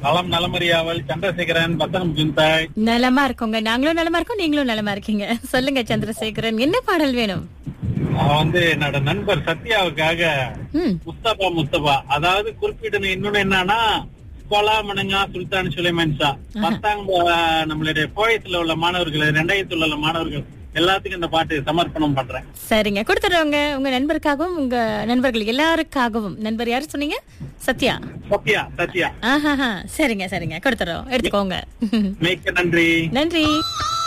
நலம் நலமறியாவல் சந்திரசேகரன் பத்தனம் ஜுந்தாய் நலமா இருக்கோங்க நாங்களும் நலமா இருக்கோம் நீங்களும் நலமா இருக்கீங்க சொல்லுங்க சந்திரசேகரன் என்ன பாடல் வேணும் நான் வந்து என்னோட நண்பர் சத்யாவுக்காக ம் முஸ்தபா முஸ்தபா அதாவது குறிப்பிடணும் இன்னொன்னு என்னன்னா கொலா மணங்கா சுல்தான் சுலைமான் ஷா பத்தாம் வ- நம்மளுடைய போயத்துல உள்ள மாணவர்கள் ரெண்டாயிரத்துல உள்ள மாணவர்கள் எல்லாத்துக்கும் இந்த பாட்டு சமர்ப்பணம் பண்றேன் சரிங்க கொடுத்துறவங்க உங்க நண்பருக்காகவும் உங்க நண்பர்கள் எல்லாருக்காகவும் நண்பர் யாரு சொன்னீங்க சத்யா சத்யா சத்யா ஆஹாஹா சரிங்க சரிங்க கொடுத்துறோம் எடுத்துக்கோங்க மிக்க நன்றி நன்றி